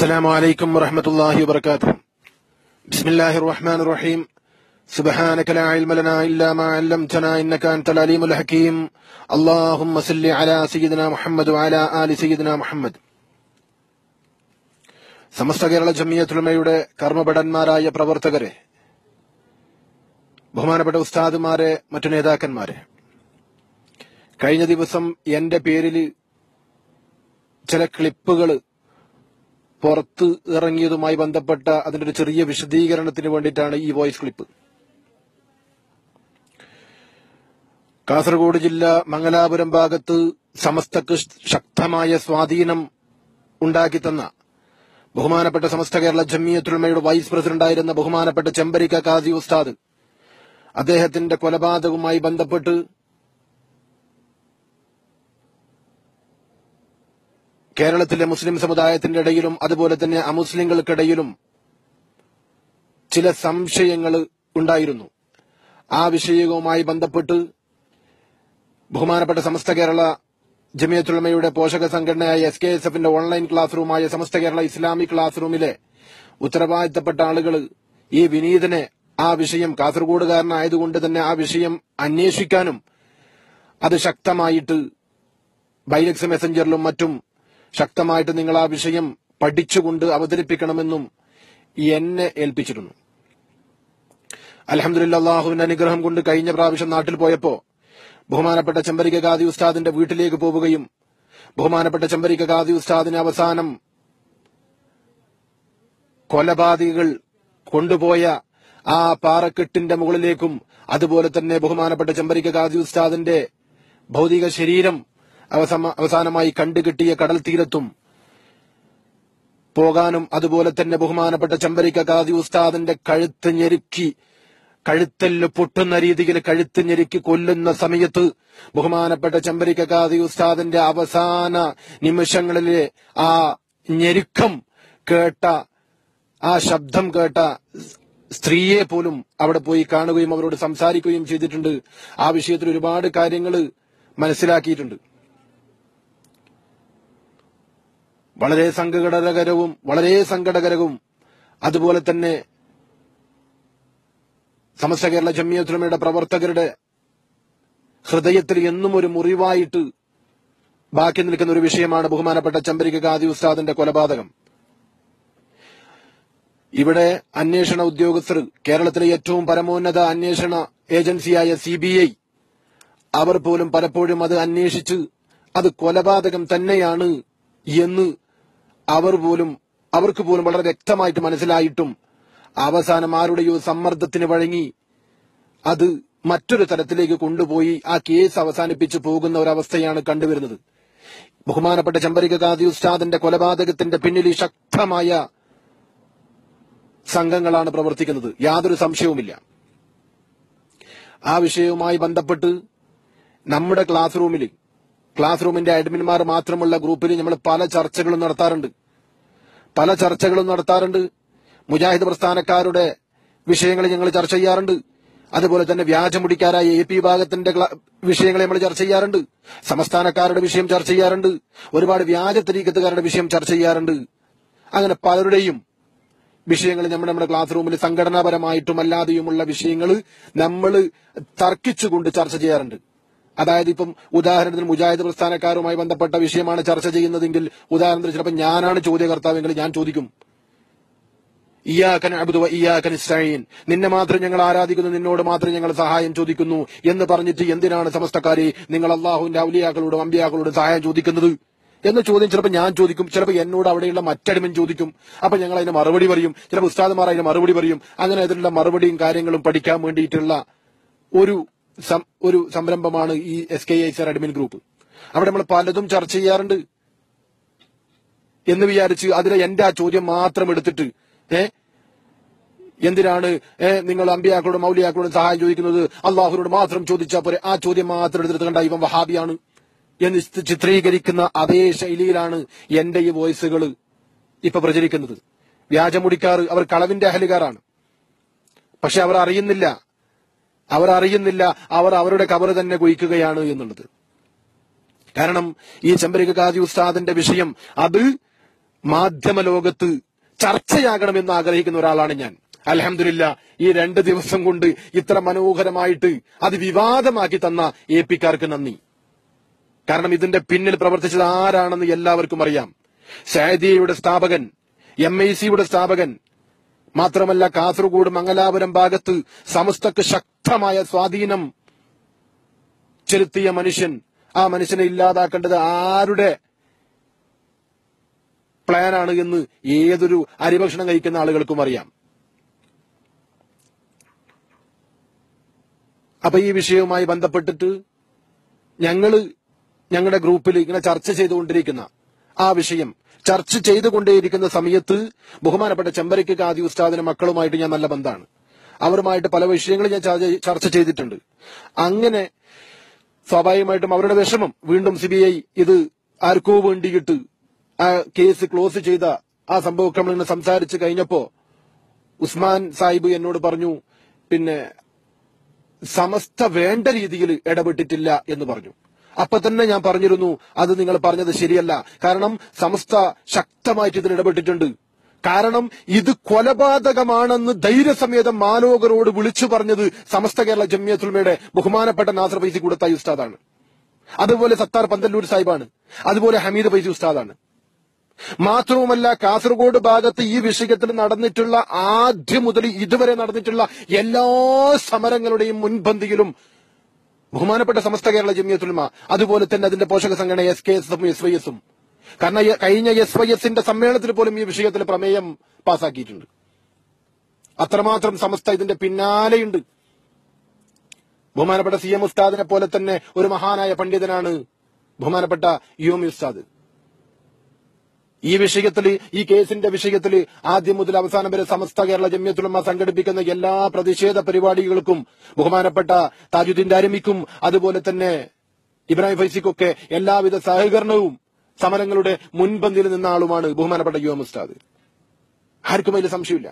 السلام عليكم ورحمة الله وبركاته بسم الله الرحمن الرحيم سبحانك لا علم لنا إلا ما علمتنا إنك أنت العليم الحكيم اللهم صل على سيدنا محمد وعلى آل سيدنا محمد സമസ്ത കേരള ജമിയത്തുലമയുടെ കർമ്മഭടന്മാരായ പ്രവർത്തകരെ ബഹുമാനപ്പെട്ട ഉസ്താദുമാരെ മറ്റു നേതാക്കന്മാരെ കഴിഞ്ഞ ദിവസം എന്റെ പേരിൽ ചില ക്ലിപ്പുകൾ പുറത്ത് ഇറങ്ങിയതുമായി ബന്ധപ്പെട്ട അതിന്റെ ഒരു ചെറിയ വിശദീകരണത്തിന് വേണ്ടിയിട്ടാണ് ഈ വോയിസ് ക്ലിപ്പ് കാസർഗോഡ് ജില്ല മംഗലാപുരം ഭാഗത്ത് സമസ്തക്ക് ശക്തമായ സ്വാധീനം ഉണ്ടാക്കി തന്ന ബഹുമാനപ്പെട്ട സമസ്ത കേരള ജമിയത്തുൽമയുടെ വൈസ് പ്രസിഡന്റായിരുന്ന ബഹുമാനപ്പെട്ട ചെമ്പരിക്ക കാസി ഉസ്താദ് അദ്ദേഹത്തിന്റെ കൊലപാതകവുമായി ബന്ധപ്പെട്ട് കേരളത്തിലെ മുസ്ലിം സമുദായത്തിന്റെ ഇടയിലും അതുപോലെ തന്നെ അമുസ്ലിങ്ങൾക്കിടയിലും ചില സംശയങ്ങൾ ഉണ്ടായിരുന്നു ആ വിഷയവുമായി ബന്ധപ്പെട്ട് ബഹുമാനപ്പെട്ട സമസ്ത കേരള ജമിയത്തുലമയുടെ പോഷക സംഘടനയായ എസ് കെ എസ് എഫിന്റെ ഓൺലൈൻ ക്ലാസ് റൂമായ സമസ്ത കേരള ഇസ്ലാമിക് ക്ലാസ് റൂമിലെ ഉത്തരവാദിത്തപ്പെട്ട ആളുകൾ ഈ വിനീതനെ ആ വിഷയം കാസർഗോഡുകാരനായതുകൊണ്ട് തന്നെ ആ വിഷയം അന്വേഷിക്കാനും അത് ശക്തമായിട്ട് ബൈലക്സ് മെസ്സഞ്ചറിലും മറ്റും ശക്തമായിട്ട് നിങ്ങൾ ആ വിഷയം പഠിച്ചുകൊണ്ട് അവതരിപ്പിക്കണമെന്നും എന്നെ ഏൽപ്പിച്ചിരുന്നു അലഹമുല്ല അള്ളാഹുവിന്റെ അനുഗ്രഹം കൊണ്ട് കഴിഞ്ഞ പ്രാവശ്യം നാട്ടിൽ പോയപ്പോ ബഹുമാനപ്പെട്ട ചെമ്പരിക ഗാദി ഉസ്താദിന്റെ വീട്ടിലേക്ക് പോവുകയും ബഹുമാനപ്പെട്ട ചെമ്പരിക ഗാദി ഉസ്താദിന് അവസാനം കൊലപാതകികൾ കൊണ്ടുപോയ ആ പാറക്കെട്ടിന്റെ മുകളിലേക്കും അതുപോലെ തന്നെ ബഹുമാനപ്പെട്ട ചെമ്പരിക ഗാദി ഉസ്താദിന്റെ ഭൗതിക ശരീരം അവസമ- അവസാനമായി കണ്ടുകിട്ടിയ കടൽ തീരത്തും പോകാനും അതുപോലെ തന്നെ ബഹുമാനപ്പെട്ട ചെമ്പരിക്ക കാതി ഉസ്താദിന്റെ കഴുത്ത് ഞെരുക്കി കഴുത്തല് പൊട്ടുന്ന രീതിയിൽ കഴുത്ത് ഞെരുക്കി കൊല്ലുന്ന സമയത്ത് ബഹുമാനപ്പെട്ട ചെമ്പരിക്ക കാതി ഉസ്താദിന്റെ അവസാന നിമിഷങ്ങളിലെ ആ ഞെരുക്കം കേട്ട ആ ശബ്ദം കേട്ട സ്ത്രീയെ പോലും അവിടെ പോയി കാണുകയും അവരോട് സംസാരിക്കുകയും ചെയ്തിട്ടുണ്ട് ആ വിഷയത്തിൽ ഒരുപാട് കാര്യങ്ങൾ മനസ്സിലാക്കിയിട്ടുണ്ട് വളരെ സങ്കടകരവും വളരെ സങ്കടകരവും അതുപോലെ തന്നെ സമസ്ത കേരള ജമിയത്തുലമയുടെ പ്രവർത്തകരുടെ ഹൃദയത്തിൽ എന്നും ഒരു മുറിവായിട്ട് ബാക്കി നിൽക്കുന്ന ഒരു വിഷയമാണ് ബഹുമാനപ്പെട്ട ചമ്പരിക ഗാദി ഉസ്താദിന്റെ കൊലപാതകം ഇവിടെ അന്വേഷണ ഉദ്യോഗസ്ഥർ കേരളത്തിലെ ഏറ്റവും പരമോന്നത അന്വേഷണ ഏജൻസിയായ സി അവർ പോലും പലപ്പോഴും അത് അന്വേഷിച്ച് അത് കൊലപാതകം തന്നെയാണ് എന്ന് അവർ പോലും അവർക്ക് പോലും വളരെ വ്യക്തമായിട്ട് മനസ്സിലായിട്ടും അവസാനം ആരുടെയോ സമ്മർദ്ദത്തിന് വഴങ്ങി അത് മറ്റൊരു തലത്തിലേക്ക് കൊണ്ടുപോയി ആ കേസ് അവസാനിപ്പിച്ചു പോകുന്ന ഒരവസ്ഥയാണ് കണ്ടുവരുന്നത് ബഹുമാനപ്പെട്ട ചമ്പരിക കാതി ഉസ്താദിന്റെ കൊലപാതകത്തിന്റെ പിന്നിൽ ഈ ശക്തമായ സംഘങ്ങളാണ് പ്രവർത്തിക്കുന്നത് യാതൊരു സംശയവുമില്ല ആ വിഷയവുമായി ബന്ധപ്പെട്ട് നമ്മുടെ ക്ലാസ് റൂമിൽ ക്ലാസ് റൂമിന്റെ അഡ്മിന്മാർ മാത്രമുള്ള ഗ്രൂപ്പിൽ നമ്മൾ പല ചർച്ചകളും നടത്താറുണ്ട് പല ചർച്ചകളും നടത്താറുണ്ട് മുജാഹിദ് പ്രസ്ഥാനക്കാരുടെ വിഷയങ്ങൾ ഞങ്ങൾ ചർച്ച ചെയ്യാറുണ്ട് അതുപോലെ തന്നെ വ്യാജമുടിക്കാരായ എ പി വിഭാഗത്തിന്റെ ക്ല- വിഷയങ്ങൾ നമ്മൾ ചർച്ച ചെയ്യാറുണ്ട് സംസ്ഥാനക്കാരുടെ വിഷയം ചർച്ച ചെയ്യാറുണ്ട് ഒരുപാട് വ്യാജ തരീക്കത്തുകാരുടെ വിഷയം ചർച്ച ചെയ്യാറുണ്ട് അങ്ങനെ പലരുടെയും വിഷയങ്ങൾ നമ്മുടെ നമ്മുടെ ക്ലാസ് റൂമിൽ സംഘടനാപരമായിട്ടും അല്ലാതെയുമുള്ള വിഷയങ്ങൾ നമ്മൾ തർക്കിച്ചുകൊണ്ട് ചർച്ച ചെയ്യാറുണ്ട് അതായത് ഇപ്പം ഉദാഹരണത്തിന് മുജാഹിദ് പ്രസ്ഥാനക്കാരുമായി ബന്ധപ്പെട്ട വിഷയമാണ് ചർച്ച ചെയ്യുന്നതെങ്കിൽ ഉദാഹരണത്തിന് ചിലപ്പോൾ ഞാനാണ് ചോദ്യകർത്താവെങ്കിൽ ഞാൻ ചോദിക്കും ഇയാക്കൻ അബുദുവ ഇയാക്കൻ ഇസ്രായീൻ നിന്നെ മാത്രം ഞങ്ങൾ ആരാധിക്കുന്നു നിന്നോട് മാത്രം ഞങ്ങൾ സഹായം ചോദിക്കുന്നു എന്ന് പറഞ്ഞിട്ട് എന്തിനാണ് സമസ്തക്കാരെ നിങ്ങൾ അള്ളാഹുവിന്റെ ഔലിയാക്കളോടും അമ്പിയാക്കളോടും സഹായം ചോദിക്കുന്നത് എന്ന ചോദ്യം ചിലപ്പോൾ ഞാൻ ചോദിക്കും ചിലപ്പോൾ എന്നോട് അവിടെയുള്ള മറ്റടിമൻ ചോദിക്കും അപ്പൊ ഞങ്ങൾ അതിന് മറുപടി പറയും ചിലപ്പോൾ ഉസ്താദുമാർ അതിന് മറുപടി പറയും അങ്ങനെ അതിലുള്ള മറുപടിയും കാര്യങ്ങളും പഠിക്കാൻ വേണ്ടിയിട്ടുള്ള ഒരു സം- ഒരു സംരംഭമാണ് ഈ S K I sir admin group അവിടെ നമ്മൾ പലതും ചർച്ച ചെയ്യാറുണ്ട് എന്ന് വിചാരിച്ച് അതിലെ എന്റെ ആ ചോദ്യം മാത്രം എടുത്തിട്ട് ഏ എന്തിനാണ് ഏ നിങ്ങൾ അമ്പിയാക്കളോടും മൗലിയാക്കളോടും സഹായം ചോദിക്കുന്നത് അള്ളാഹുനോട് മാത്രം ചോദിച്ചാൽ പോരെ ആ ചോദ്യം മാത്രം എടുത്തിട്ട് കണ്ട ഇവൻ വഹാബിയാണ് എന്ന് ചി- ചിത്രീകരിക്കുന്ന അതേ ശൈലിയിലാണ് എന്റെ ഈ വോയിസുകൾ ഇപ്പൊ പ്രചരിക്കുന്നത് വ്യാജമുടിക്കാർ അവർ കളവിന്റെ അഹലുകാരാണ് പക്ഷെ അവർ അറിയുന്നില്ല അവർ അറിയുന്നില്ല അവർ അവരുടെ കബറ് തന്നെ കുയിക്കുകയാണ് എന്നുള്ളത് കാരണം ഈ ചെമ്പരിക കാജി ഉസ്താദിന്റെ വിഷയം അത് മാധ്യമ ലോകത്ത് ചർച്ചയാകണമെന്ന് ആഗ്രഹിക്കുന്ന ഒരാളാണ് ഞാൻ അലഹമില്ല ഈ രണ്ട് ദിവസം കൊണ്ട് ഇത്ര മനോഹരമായിട്ട് അത് വിവാദമാക്കി തന്ന എ പിക്കാർക്ക് നന്ദി കാരണം ഇതിന്റെ പിന്നിൽ പ്രവർത്തിച്ചത് ആരാണെന്ന് എല്ലാവർക്കും അറിയാം ഷാദിയയുടെ സ്ഥാപകൻ എം ഐ സിയുടെ സ്ഥാപകൻ മാത്രമല്ല കാസർഗോഡ് മംഗലാപുരം ഭാഗത്ത് സമസ്തക്ക് ശക്തമായ സ്വാധീനം ചെലുത്തിയ മനുഷ്യൻ ആ മനുഷ്യനെ ഇല്ലാതാക്കേണ്ടത് ആരുടെ പ്ലാനാണ് എന്ന് ഏതൊരു അരിഭക്ഷണം കഴിക്കുന്ന ആളുകൾക്കും അറിയാം അപ്പൊ ഈ വിഷയവുമായി ബന്ധപ്പെട്ടിട്ട് ഞങ്ങള് ഞങ്ങളുടെ ഗ്രൂപ്പിൽ ഇങ്ങനെ ചർച്ച ചെയ്തുകൊണ്ടിരിക്കുന്ന ആ വിഷയം ചർച്ച ചെയ്തുകൊണ്ടേയിരിക്കുന്ന സമയത്ത് ബഹുമാനപ്പെട്ട ചെമ്പരയ്ക്ക് കാതി ഉസ്താദിന്റെ മക്കളുമായിട്ട് ഞാൻ നല്ല ബന്ധമാണ് അവരുമായിട്ട് പല വിഷയങ്ങളും ഞാൻ ചർച്ച- ചർച്ച ചെയ്തിട്ടുണ്ട് അങ്ങനെ സ്വാഭാവികമായിട്ടും അവരുടെ വിഷമം വീണ്ടും സി ബി ഐ ഇത് ആർക്കോ വേണ്ടിയിട്ട് ആ കേസ് ക്ലോസ് ചെയ്ത ആ സംഭവമൊക്കെ നമ്മളിങ്ങനെ സംസാരിച്ച് കഴിഞ്ഞപ്പോ ഉസ്മാൻ സാഹിബ് എന്നോട് പറഞ്ഞു പിന്നെ സമസ്ത വേണ്ട രീതിയിൽ ഇടപെട്ടിട്ടില്ല എന്ന് പറഞ്ഞു അപ്പൊ തന്നെ ഞാൻ പറഞ്ഞിരുന്നു അത് നിങ്ങൾ പറഞ്ഞത് ശരിയല്ല കാരണം സമസ്ത ശക്തമായിട്ട് ഇതിൽ ഇടപെട്ടിട്ടുണ്ട് കാരണം ഇത് കൊലപാതകമാണെന്ന് ധൈര്യസമേതം മാലോകരോട് വിളിച്ചു പറഞ്ഞത് സമസ്ത കേരള ജമ്മിയത്തുൽമയുടെ ബഹുമാനപ്പെട്ട നാസർ പൈസി കൊടുത്ത ഉസ്താദാണ് അതുപോലെ സത്താർ പന്തല്ലൂർ സാഹിബാണ് അതുപോലെ ഹമീദ് പൈസി ഉസ്താദാണ് മാത്രവുമല്ല കാസർഗോഡ് ഭാഗത്ത് ഈ വിഷയത്തിൽ നടന്നിട്ടുള്ള ആദ്യം മുതൽ ഇതുവരെ നടന്നിട്ടുള്ള എല്ലാ സമരങ്ങളുടെയും മുൻപന്തിയിലും ബഹുമാനപ്പെട്ട സമസ്ത കേരള ജമിയത്തുൽമ അതുപോലെ തന്നെ അതിന്റെ പോഷക സംഘടന എസ് കെ എസും എസ് വൈ എസും കാരണം ഈ കഴിഞ്ഞ എസ് വൈ എസിന്റെ സമ്മേളനത്തിൽ പോലും ഈ വിഷയത്തിൽ പ്രമേയം പാസാക്കിയിട്ടുണ്ട് അത്രമാത്രം സമസ്ത ഇതിന്റെ പിന്നാലെയുണ്ട് ബഹുമാനപ്പെട്ട സി എം ഉസ്താദിനെ പോലെ തന്നെ ഒരു മഹാനായ പണ്ഡിതനാണ് ബഹുമാനപ്പെട്ട യു എം ഉസ്താദ് ഈ വിഷയത്തിൽ ഈ കേസിന്റെ വിഷയത്തിൽ ആദ്യം മുതൽ അവസാനം വരെ സമസ്ത കേരള ജമ്യത്തുലമ സംഘടിപ്പിക്കുന്ന എല്ലാ പ്രതിഷേധ പരിപാടികൾക്കും ബഹുമാനപ്പെട്ട താജുദ്ദീൻ ദാരിമിക്കും അതുപോലെ തന്നെ ഇബ്രാഹിം ഫൈസിക്കൊക്കെ എല്ലാവിധ സഹകരണവും സമരങ്ങളുടെ മുൻപന്തിയിൽ നിന്ന ആളുമാണ് ബഹുമാനപ്പെട്ട യു എം ഉസ്താദ് ആർക്കും അതിൽ സംശയമില്ല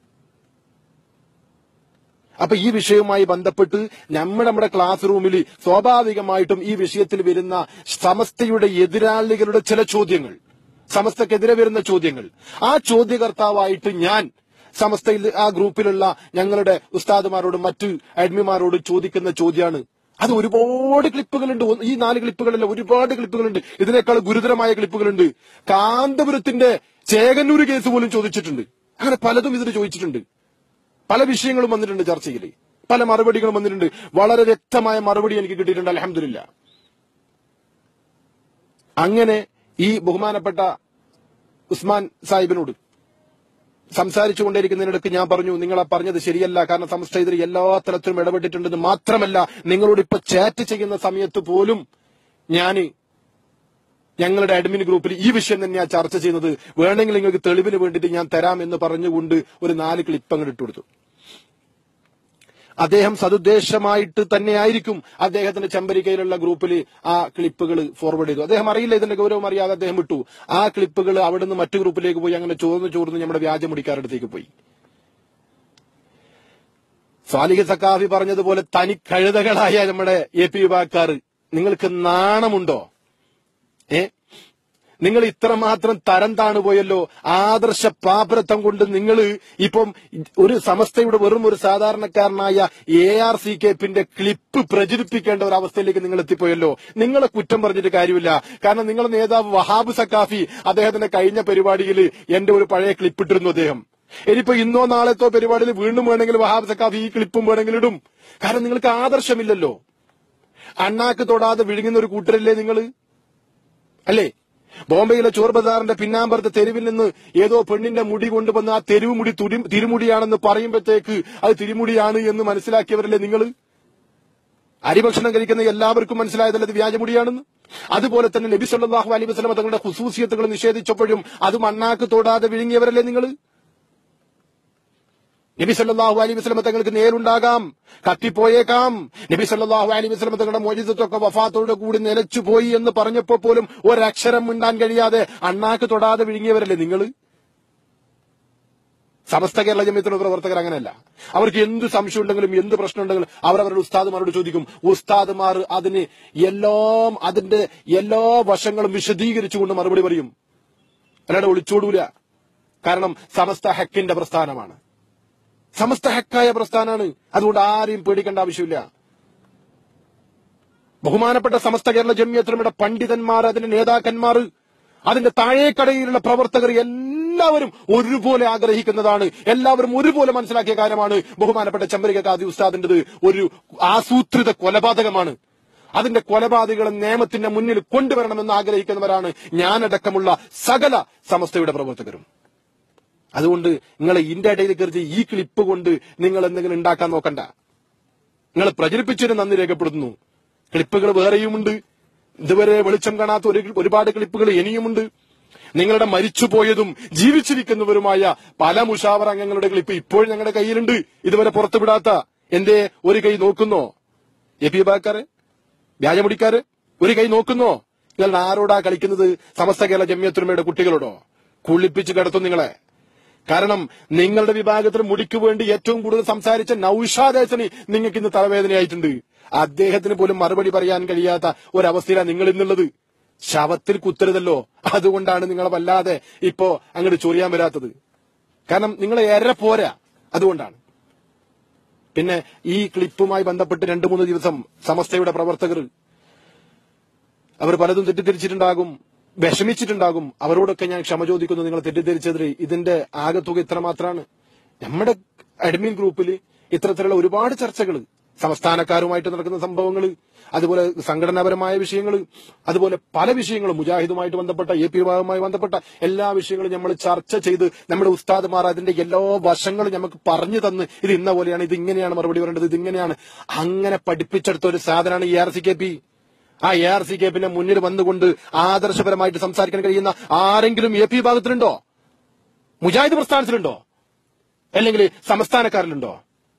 അപ്പൊ ഈ വിഷയവുമായി ബന്ധപ്പെട്ട് നമ്മുടെ നമ്മുടെ ക്ലാസ് റൂമിൽ സ്വാഭാവികമായിട്ടും ഈ വിഷയത്തിൽ വരുന്ന സമസ്തയുടെ എതിരാളികളുടെ ചില ചോദ്യങ്ങൾ സമസ്തക്കെതിരെ വരുന്ന ചോദ്യങ്ങൾ ആ ചോദ്യകർത്താവായിട്ട് ഞാൻ സമസ്തയിൽ ആ ഗ്രൂപ്പിലുള്ള ഞങ്ങളുടെ ഉസ്താദുമാരോടും മറ്റ് അഡ്മിമാരോട് ചോദിക്കുന്ന ചോദ്യമാണ് അത് ഒരുപാട് ക്ലിപ്പുകളുണ്ട് ഒന്ന് ഈ നാല് ക്ലിപ്പുകളല്ല ഒരുപാട് ക്ലിപ്പുകളുണ്ട് ഇതിനേക്കാൾ ഗുരുതരമായ ക്ലിപ്പുകളുണ്ട് കാന്തപുരത്തിന്റെ ചേകന്നൂര് കേസ് പോലും ചോദിച്ചിട്ടുണ്ട് അങ്ങനെ പലതും ഇതിന് ചോദിച്ചിട്ടുണ്ട് പല വിഷയങ്ങളും വന്നിട്ടുണ്ട് ചർച്ചയിൽ പല മറുപടികളും വന്നിട്ടുണ്ട് വളരെ വ്യക്തമായ മറുപടി എനിക്ക് കിട്ടിയിട്ടുണ്ട് അലഹമില്ല അങ്ങനെ ഈ ബഹുമാനപ്പെട്ട ഉസ്മാൻ സാഹിബിനോട് സംസാരിച്ചുകൊണ്ടിരിക്കുന്നതിനിടയ്ക്ക് ഞാൻ പറഞ്ഞു നിങ്ങൾ ആ പറഞ്ഞത് ശരിയല്ല കാരണം സംസ്ഥ ഇതിൽ എല്ലാ തലത്തിലും ഇടപെട്ടിട്ടുണ്ടെന്ന് മാത്രമല്ല നിങ്ങളോട് ഇപ്പൊ ചാറ്റ് ചെയ്യുന്ന സമയത്ത് പോലും ഞാന് ഞങ്ങളുടെ അഡ്മിൻ ഗ്രൂപ്പിൽ ഈ വിഷയം തന്നെയാണ് ചർച്ച ചെയ്യുന്നത് വേണമെങ്കിൽ നിങ്ങൾക്ക് തെളിവിന് വേണ്ടിയിട്ട് ഞാൻ തരാം എന്ന് പറഞ്ഞുകൊണ്ട് ഒരു നാല് ക്ലിപ്പ് അങ്ങോട്ട് ഇട്ടുകൊടുത്തു അദ്ദേഹം സതുദ്ദേശമായിട്ട് തന്നെയായിരിക്കും അദ്ദേഹത്തിന്റെ ചെമ്പരിക്കയിലുള്ള ഗ്രൂപ്പിൽ ആ ക്ലിപ്പുകൾ ഫോർവേഡ് ചെയ്തു അദ്ദേഹം അറിയില്ല ഇതിന്റെ ഗൗരവം അറിയാതെ അദ്ദേഹം വിട്ടു ആ ക്ലിപ്പുകൾ അവിടുന്ന് മറ്റു ഗ്രൂപ്പിലേക്ക് പോയി അങ്ങനെ ചോർന്ന് ചോർന്ന് നമ്മുടെ വ്യാജമുടിക്കാരടുത്തേക്ക് പോയി സ്വാലിഹ് സക്കാഫി പറഞ്ഞതുപോലെ തനി കഴുതകളായ നമ്മുടെ എ പി വിഭാഗക്കാർ നിങ്ങൾക്ക് നാണമുണ്ടോ ഏ നിങ്ങൾ ഇത്രമാത്രം തരം താണുപോയല്ലോ ആദർശ പാപരത്വം കൊണ്ട് നിങ്ങൾ ഇപ്പം ഒരു സമസ്തയുടെ വെറും ഒരു സാധാരണക്കാരനായ എ ആർ സി കേപ്പിന്റെ ക്ലിപ്പ് പ്രചരിപ്പിക്കേണ്ട ഒരു അവസ്ഥയിലേക്ക് നിങ്ങൾ എത്തിപ്പോയല്ലോ നിങ്ങളെ കുറ്റം പറഞ്ഞിട്ട് കാര്യമില്ല കാരണം നിങ്ങളുടെ നേതാവ് വഹാബ് സക്കാഫി അദ്ദേഹത്തിന്റെ കഴിഞ്ഞ പരിപാടിയിൽ എന്റെ ഒരു പഴയ ക്ലിപ്പ് ഇട്ടിരുന്നു അദ്ദേഹം ഇനിയിപ്പോ ഇന്നോ നാളെത്തോ പരിപാടിയിൽ വീണ്ടും വേണമെങ്കിൽ വഹാബ് സക്കാഫി ഈ ക്ലിപ്പും വേണമെങ്കിൽ ഇടും കാരണം നിങ്ങൾക്ക് ആദർശമില്ലല്ലോ അണ്ണാക്ക് തൊടാതെ വിഴുങ്ങുന്ന ഒരു കൂട്ടരല്ലേ നിങ്ങള് അല്ലേ ബോംബെയിലെ ചോർ ബസാറിന്റെ പിന്നാമ്പറത്തെ തെരുവിൽ നിന്ന് ഏതോ പെണ്ണിന്റെ മുടി കൊണ്ടുവന്ന് ആ തെരുവ് മുടി തുടി- തിരുമുടിയാണെന്ന് പറയുമ്പോഴത്തേക്ക് അത് തിരുമുടിയാണ് എന്ന് മനസ്സിലാക്കിയവരല്ലേ നിങ്ങൾ അരിഭക്ഷണം കഴിക്കുന്ന എല്ലാവർക്കും മനസ്സിലായതല്ല അത് വ്യാജമുടിയാണെന്ന് അതുപോലെ തന്നെ നബി സല്ലല്ലാഹു അലൈഹി വസല്ലം തങ്ങളുടെ ഖുസൂസിയത്തുകൾ നിഷേധിച്ചപ്പോഴും അത് മണ്ണാക്ക് തൊടാതെ വിഴുങ്ങിയവരല്ലേ നിങ്ങൾ നബി സല്ലല്ലാഹു അലൈഹി വസല്ലം തങ്ങൾക്ക് നേരുണ്ടാകാം കത്തിപ്പോയേക്കാം നബി സല്ലല്ലാഹു അലൈഹി വസല്ലം തങ്ങളുടെ മോചിതത്വമൊക്കെ വഫാത്തോടെ കൂടി നിലച്ചു പോയി എന്ന് പറഞ്ഞപ്പോൾ പോലും ഒരക്ഷരം മിണ്ടാൻ കഴിയാതെ അണ്ണാക്ക് തൊടാതെ വിഴുങ്ങിയവരല്ലേ നിങ്ങൾ സമസ്ത കേരള ജമ്യത്തിലുള്ള പ്രവർത്തകർ അങ്ങനെയല്ല അവർക്ക് എന്ത് സംശയം ഉണ്ടെങ്കിലും എന്ത് പ്രശ്നം ഉണ്ടെങ്കിലും അവർ അവരുടെ ഉസ്താദുമാരോട് ചോദിക്കും ഉസ്താദുമാർ അതിന് എല്ലാം അതിന്റെ എല്ലാ വശങ്ങളും വിശദീകരിച്ചുകൊണ്ട് മറുപടി പറയും അല്ലാതെ ഒളിച്ചോടൂല കാരണം സമസ്ത ഹക്കിന്റെ പ്രസ്ഥാനമാണ് സമസ്ത ഹക്കായ പ്രസ്ഥാനമാണ് അതുകൊണ്ട് ആരെയും പേടിക്കേണ്ട ആവശ്യമില്ല ബഹുമാനപ്പെട്ട സമസ്ത കേരള ജമ്യത്തിലുമിടെ പണ്ഡിതന്മാർ അതിന്റെ നേതാക്കന്മാർ അതിന്റെ താഴേക്കടയിലുള്ള പ്രവർത്തകർ എല്ലാവരും ഒരുപോലെ ആഗ്രഹിക്കുന്നതാണ് എല്ലാവരും ഒരുപോലെ മനസ്സിലാക്കിയ കാര്യമാണ് ബഹുമാനപ്പെട്ട ചെമ്പരിക കാദി ഉസ്താദിന്റേത് ഒരു ആസൂത്രിത കൊലപാതകമാണ് അതിന്റെ കൊലപാതകളെ നിയമത്തിന്റെ മുന്നിൽ കൊണ്ടുവരണമെന്ന് ആഗ്രഹിക്കുന്നവരാണ് ഞാനടക്കമുള്ള സകല സമസ്തയുടെ പ്രവർത്തകരും അതുകൊണ്ട് നിങ്ങൾ ഇതിന്റെ ഇടയിൽ കയറി ഈ ക്ലിപ്പ് കൊണ്ട് നിങ്ങൾ എന്തെങ്കിലും ഉണ്ടാക്കാൻ നോക്കണ്ട നിങ്ങൾ പ്രചരിപ്പിച്ചതിന് നന്ദി രേഖപ്പെടുത്തുന്നു ക്ലിപ്പുകൾ വേറെയുമുണ്ട് ഇതുവരെ വെളിച്ചം കാണാത്ത ഒരു ഒരുപാട് ക്ലിപ്പുകൾ ഇനിയുമുണ്ട് നിങ്ങളുടെ മരിച്ചുപോയതും ജീവിച്ചിരിക്കുന്നവരുമായ പല മുഷാവർ അംഗങ്ങളുടെ ക്ലിപ്പ് ഇപ്പോഴും ഞങ്ങളുടെ കയ്യിലുണ്ട് ഇതുവരെ പുറത്തുവിടാത്ത എന്തേ ഒരു കൈ നോക്കുന്നോ എ പി ബാക്കാര് വ്യാജമുടിക്കാര് ഒരു കൈ നോക്കുന്നോ നിങ്ങൾ ആരോടാ കളിക്കുന്നത് സമസ്ത കേരള ജമ്യത്തുമയുടെ കുട്ടികളോടോ കുളിപ്പിച്ച് കിടത്തും നിങ്ങളെ കാരണം നിങ്ങളുടെ വിഭാഗത്തിൽ മുടിക്ക് വേണ്ടി ഏറ്റവും കൂടുതൽ സംസാരിച്ച നൌഷാദേശന് നിങ്ങൾക്ക് ഇന്ന് തലവേദനയായിട്ടുണ്ട് അദ്ദേഹത്തിന് പോലും മറുപടി പറയാൻ കഴിയാത്ത ഒരവസ്ഥയിലാണ് നിങ്ങൾ ഇന്നുള്ളത് ശവത്തിൽ കുത്തരുതല്ലോ അതുകൊണ്ടാണ് നിങ്ങളെ വല്ലാതെ ഇപ്പോ അങ്ങോട്ട് ചൊറിയാൻ വരാത്തത് കാരണം നിങ്ങളെ ഏറെ പോരാ അതുകൊണ്ടാണ് പിന്നെ ഈ ക്ലിപ്പുമായി ബന്ധപ്പെട്ട് രണ്ടു മൂന്ന് ദിവസം സമസ്തയുടെ പ്രവർത്തകർ അവർ പലതും തെറ്റിദ്ധരിച്ചിട്ടുണ്ടാകും വിഷമിച്ചിട്ടുണ്ടാകും അവരോടൊക്കെ ഞാൻ ക്ഷമ ചോദിക്കുന്നു നിങ്ങൾ തെറ്റിദ്ധരിച്ചതിൽ ഇതിന്റെ ആകെത്തുക ഇത്ര മാത്രമാണ് നമ്മുടെ അഡ്മിൻ ഗ്രൂപ്പിൽ ഇത്തരത്തിലുള്ള ഒരുപാട് ചർച്ചകൾ സംസ്ഥാനക്കാരുമായിട്ട് നടക്കുന്ന സംഭവങ്ങൾ അതുപോലെ സംഘടനാപരമായ വിഷയങ്ങൾ അതുപോലെ പല വിഷയങ്ങളും മുജാഹിദുമായിട്ട് ബന്ധപ്പെട്ട എ പി വിഭാഗവുമായി ബന്ധപ്പെട്ട എല്ലാ വിഷയങ്ങളും നമ്മൾ ചർച്ച ചെയ്ത് നമ്മുടെ ഉസ്താദ്മാർ അതിന്റെ എല്ലാ വശങ്ങളും നമുക്ക് പറഞ്ഞു തന്ന് ഇത് ഇന്ന പോലെയാണ് ഇത് ഇങ്ങനെയാണ് മറുപടി പറയേണ്ടത് ഇത് ഇങ്ങനെയാണ് അങ്ങനെ പഠിപ്പിച്ചെടുത്ത ഒരു സാധനമാണ് A R C K P ആ എ ആർ സി കെ പിന്നെ മുന്നിൽ വന്നുകൊണ്ട് ആദർശപരമായിട്ട് സംസാരിക്കാൻ കഴിയുന്ന ആരെങ്കിലും എ പി വിഭാഗത്തിലുണ്ടോ മുജാഹിദ് പ്രസ്ഥാനത്തിലുണ്ടോ അല്ലെങ്കിൽ സംസ്ഥാനക്കാരിലുണ്ടോ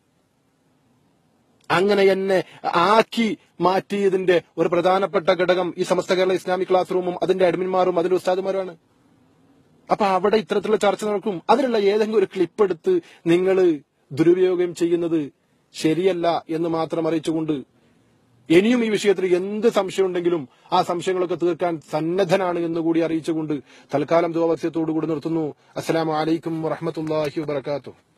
അങ്ങനെ എന്നെ ആക്കി മാറ്റിയതിന്റെ ഒരു പ്രധാനപ്പെട്ട ഘടകം ഈ സമസ്ത കേരള ഇസ്ലാമിക് ക്ലാസ് റൂമും അതിന്റെ അഡ്മിന്മാരും അതിന്റെ ഉസ്താദുമാരുമാണ് അപ്പൊ അവിടെ ഇത്തരത്തിലുള്ള ചർച്ച നടക്കും അതിനുള്ള ഏതെങ്കിലും ഒരു ക്ലിപ്പ് എടുത്ത് നിങ്ങൾ ദുരുപയോഗം ചെയ്യുന്നത് ശരിയല്ല എന്ന് മാത്രം അറിയിച്ചുകൊണ്ട് ഇനിയും ഈ വിഷയത്തിൽ എന്ത് സംശയമുണ്ടെങ്കിലും ആ സംശയങ്ങളൊക്കെ തീർക്കാൻ സന്നദ്ധനാണ് എന്ന് കൂടി അറിയിച്ചുകൊണ്ട് തൽക്കാലം ദുവസ്യത്തോടു കൂടി നിർത്തുന്നു അസ്സലാമു അലൈക്കും വറഹമത്തല്ലാഹി വബർക്കാത്തു